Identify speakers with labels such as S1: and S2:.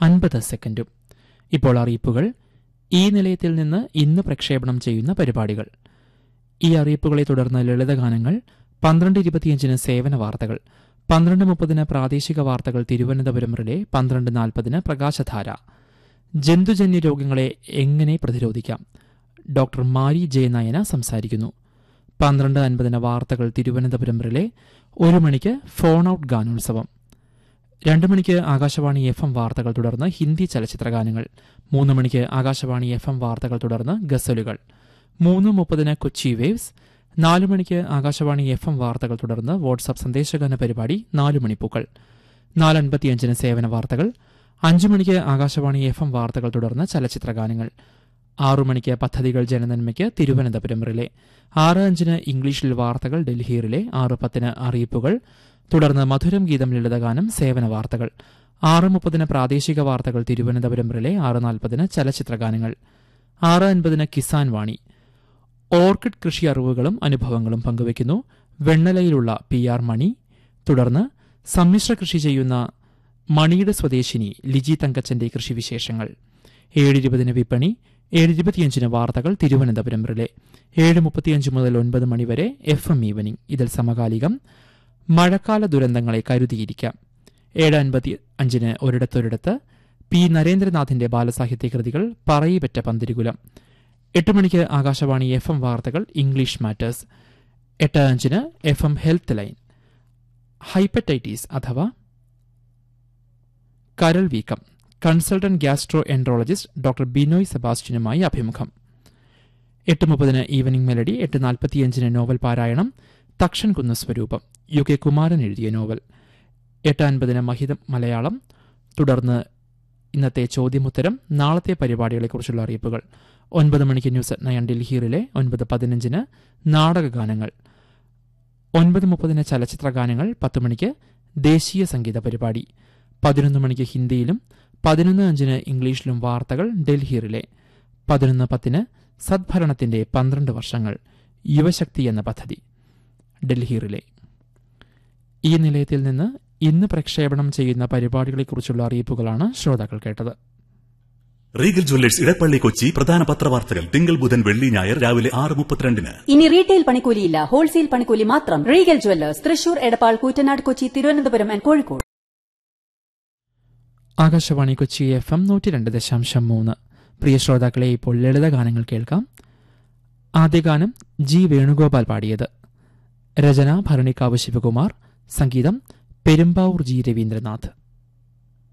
S1: അൻപത് സെക്കൻഡും ഇപ്പോൾ അറിയിപ്പുകൾ ഈ നിലയത്തിൽ നിന്ന് ഇന്ന് പ്രക്ഷേപണം ചെയ്യുന്ന പരിപാടികൾ ഈ അറിയിപ്പുകളെ തുടർന്ന് ലളിതഗാനങ്ങൾ പന്ത്രണ്ട് ഇരുപത്തിയഞ്ചിന് സേവന വാർത്തകൾ പന്ത്രണ്ട് മുപ്പതിന് പ്രാദേശിക വാർത്തകൾ തിരുവനന്തപുരം റിലേ പന്ത്രണ്ട് നാൽപ്പതിന് പ്രകാശധാര ജന്തുജന്യ രോഗങ്ങളെ എങ്ങനെ പ്രതിരോധിക്കാം ഡോക്ടർ മാരി ജയനയന സംസാരിക്കുന്നു പന്ത്രണ്ട് അൻപതിന് വാർത്തകൾ തിരുവനന്തപുരം റിലേ ഒരു മണിക്ക് ഫോൺ ഔട്ട് ഗാനോത്സവം രണ്ട് മണിക്ക് ആകാശവാണി എഫ് എം വാർത്തകൾ തുടർന്ന് ഹിന്ദി ചലച്ചിത്ര ഗാനങ്ങൾ മൂന്ന് മണിക്ക് ആകാശവാണി എഫ് എം വാർത്തകൾ തുടർന്ന് ഗസലുകൾ മൂന്ന് മുപ്പതിന് കൊച്ചി വേവ്സ് നാല് മണിക്ക് ആകാശവാണി എഫ് എം വാർത്തകൾ തുടർന്ന് വാട്സാപ്പ് സന്ദേശഗാന പരിപാടി നാല് മണിപ്പൂക്കൾ നാല് അൻപത്തിയഞ്ചിന് സേവന വാർത്തകൾ അഞ്ചു മണിക്ക് ആകാശവാണി എഫ് എം വാർത്തകൾ തുടർന്ന് ചലച്ചിത്ര ഗാനങ്ങൾ ആറു മണിക്ക് പദ്ധതികൾ ജനനന്മയ്ക്ക് തിരുവനന്തപുരം റിലേ ആറ് അഞ്ചിന് ഇംഗ്ലീഷിൽ വാർത്തകൾ ഡൽഹി റിലേ ആറ് പത്തിന് അറിയിപ്പുകൾ തുടർന്ന് മധുരം ഗീതം ലളിതഗാനം സേവന വാർത്തകൾ ആറ് മുപ്പതിന് പ്രാദേശിക വാർത്തകൾ തിരുവനന്തപുരം റിലേ ആറ് നാൽപ്പതിന് ചലച്ചിത്ര ഗാനങ്ങൾ ആറ് അൻപതിന് കിസാൻ വാണി ഓർക്കിഡ് കൃഷി അറിവുകളും അനുഭവങ്ങളും പങ്കുവയ്ക്കുന്നു വെണ്ണലയിലുള്ള പി ആർ മണി തുടർന്ന് സമ്മിശ്ര കൃഷി ചെയ്യുന്ന മണിയുടെ സ്വദേശിനി ലിജി തങ്കച്ചന്റെ കൃഷിവിശേഷങ്ങൾ ഏഴ് ഇരുപതിന് വിപണി ഏഴ് ഇരുപത്തിയഞ്ചിന് വാർത്തകൾ തിരുവനന്തപുരം റിലേ ഏഴ് മുപ്പത്തിയഞ്ച് മുതൽ ഒൻപത് മണിവരെ എഫ് എം ഈവനിംഗ് ഇതിൽ സമകാലികം മഴക്കാല ദുരന്തങ്ങളെ കരുതിയിരിക്കാം ഏഴ് അൻപത്തി അഞ്ചിന് ഒരിടത്തൊരിടത്ത് പി നരേന്ദ്രനാഥിന്റെ ബാലസാഹിത്യ കൃതികൾ പറയിപ്പറ്റ പന്തിരികുലം എട്ട് മണിക്ക് ആകാശവാണി എഫ് എം വാർത്തകൾ ഇംഗ്ലീഷ് മാറ്റേഴ്സ് എട്ട് അഞ്ചിന് F M health line hepatitis അഥവാ കരൾ വീക്കം consultant gastroenterologist doctor Binoy സെബാസ്റ്റ്യനുമായി അഭിമുഖം എട്ട് മുപ്പതിന് ഈവനിംഗ് മെലഡി എട്ട് നാൽപ്പത്തിയഞ്ചിന് നോവൽ പാരായണം തക്ഷൻ കുന്ന സ്വരൂപം യു കെ കുമാരൻ എഴുതിയ നോവൽ എട്ട് അൻപതിന് മഹിതം മലയാളം തുടർന്ന് ഇന്നത്തെ ചോദ്യമുത്തരം നാളത്തെ പരിപാടികളെക്കുറിച്ചുള്ള അറിയിപ്പുകൾ ഒൻപത് മണിക്ക് ന്യൂസ് നയൻ ഡൽഹിയിലെ ഒൻപത് പതിനഞ്ചിന് നാടകഗാനങ്ങൾ ഒൻപത് മുപ്പതിന് ചലച്ചിത്ര ഗാനങ്ങൾ പത്ത് മണിക്ക് ദേശീയ സംഗീത പരിപാടി പതിനൊന്ന് മണിക്ക് ഹിന്ദിയിലും പതിനൊന്ന് അഞ്ചിന് ഇംഗ്ലീഷിലും വാർത്തകൾ ഡൽഹിയിലെ പതിനൊന്ന് പത്തിന് സദ്ഭരണത്തിന്റെ പന്ത്രണ്ട് വർഷങ്ങൾ യുവശക്തി എന്ന പദ്ധതി ഡൽഹിയിലെ ഈ നിലയത്തിൽ നിന്ന് ഇന്ന് പ്രക്ഷേപണം ചെയ്യുന്ന പരിപാടികളെക്കുറിച്ചുള്ള അറിയിപ്പുകളാണ് ശ്രോതാക്കൾ കേട്ടത്
S2: റീഗൽ ജ്വല്ലേഴ്സ് ഇടപ്പള്ളി കൊച്ചി പ്രധാന പത്രവാർത്തകൾ തിങ്കൾ ബുധൻ വെള്ളി ഞായർ രാവിലെ ആറ് മുപ്പത്തിരണ്ടിന്
S3: ഇനി റീറ്റെയിൽ പണിക്കൂലിയില്ല ഹോൾസെയിൽ പണിക്കൂലി മാത്രം Regal jewellers Thrissur Edappal Koottanad Kochi Thiruvananthapuram and Kozhikode
S1: Akashvani Kochi F M നൂറ്റി രണ്ട് ദശാംശം മൂന്ന് പ്രിയ ശ്രോതാക്കളെ ഇപ്പോൾ ലളിത ഗാനങ്ങൾ കേൾക്കാം ആദ്യ ഗാനം ജി വേണുഗോപാൽ പാടിയത് രചന ഭരണിക്കാവ് ശിവകുമാർ സംഗീതം പെരുമ്പാവൂർ ജി രവീന്ദ്രനാഥ്